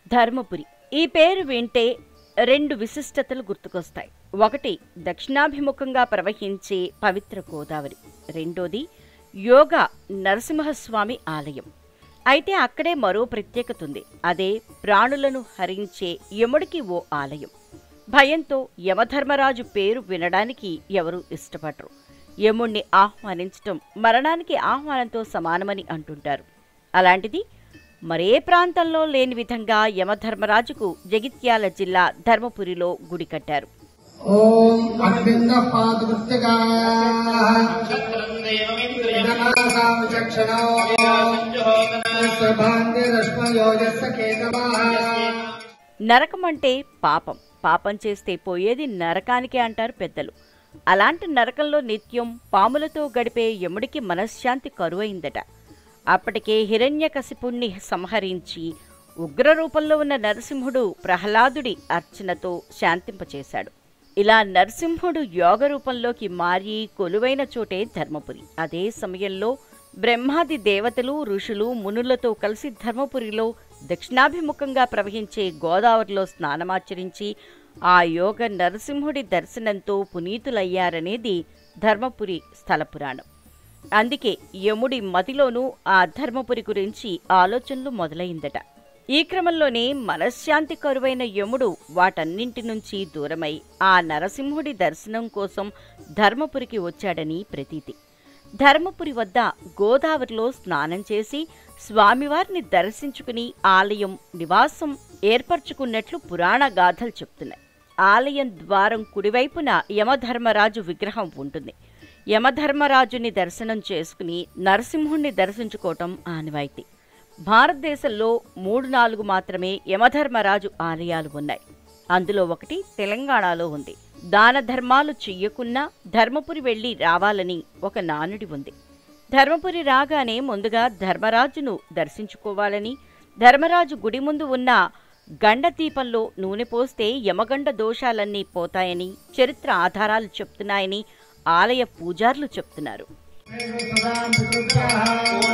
ధర్మపురి ఈ పేరు వింటే రెండు విశిష్టతలు గుర్తుకొస్తాయి ఒకటి దక్షిణాభిముఖంగా ప్రవహించే పవిత్ర గోదావరి రెండోది యోగా నరసింహస్వామి ఆలయం అయితే అక్కడే మరో ప్రత్యేకత ఉంది అదే ప్రాణులను హరించే యముడికి ఓ ఆలయం భయంతో యమధర్మరాజు పేరు వినడానికి ఎవరూ ఇష్టపడరు యముణ్ణి ఆహ్వానించటం మరణానికి ఆహ్వానంతో సమానమని అంటుంటారు అలాంటిది మరే ప్రాంతంలో లేని విధంగా యమధర్మరాజుకు జగిత్యాల జిల్లా ధర్మపురిలో గుడి కట్టారు ఓం అరవింద పాదృత్తిగా చక్షణో రశ్మయోజస్స కేతవా నరకం అంటే పాపం పాపం చేస్తే పోయేది నరకానికే అంటారు పెద్దలు అలాంటి నరకంలో నిత్యం పాములతో గడిపే యముడికి మనశ్శాంతి కరువైందట అప్పటికే హిరణ్యకశిపుణ్ణి సంహరించి ఉగ్ర రూపంలో ఉన్న నరసింహుడు ప్రహ్లాదుడి అర్చనతో శాంతింపచేశాడు ఇలా నరసింహుడు యోగ రూపంలోకి మారి కొలువైన చోటే ధర్మపురి అదే సమయంలో బ్రహ్మాది దేవతలు ఋషులు మునులతో కలిసి ధర్మపురిలో దక్షిణాభిముఖంగా ప్రవహించే గోదావరిలో స్నానమాచరించి ఆ యోగ నరసింహుడి దర్శనంతో పునీతులయ్యారనేది ధర్మపురి స్థల పురాణం అందుకే యముడి మదిలోనూ ఆ ధర్మపురి గురించి ఆలోచనలు మొదలైందట ఈ క్రమంలోనే మనశ్శాంతి కరువైన యముడు వాటన్నింటి నుంచి దూరమై ఆ నరసింహుడి దర్శనం కోసం ధర్మపురికి వచ్చాడని ప్రతీతి ధర్మపురి వద్ద గోదావరిలో స్నానం చేసి స్వామివారిని దర్శించుకుని ఆలయం నివాసం ఏర్పరచుకున్నట్లు పురాణ గాథలు చెప్తున్నాయి ఆలయం ద్వారం కుడివైపున యమధర్మరాజు విగ్రహం ఉంటుంది యమధర్మరాజుని దర్శనం చేసుకుని నరసింహుణ్ణి దర్శించుకోవటం ఆనవాయితీ భారతదేశంలో మూడు నాలుగు మాత్రమే యమధర్మరాజు ఆలయాలు ఉన్నాయి అందులో ఒకటి తెలంగాణలో ఉంది దాన ధర్మాలు చెయ్యకున్నా ధర్మపురి వెళ్ళి రావాలని ఒక నానుడి ఉంది ధర్మపురి రాగానే ముందుగా ధర్మరాజును దర్శించుకోవాలని ధర్మరాజు గుడి ముందు ఉన్న గండదీపంలో నూనె పోస్తే యమగండ దోషాలన్నీ పోతాయని చరిత్ర ఆధారాలు చెప్తున్నాయని ఆలయ పూజార్లు చెప్తున్నారు సదా పితృభ్యః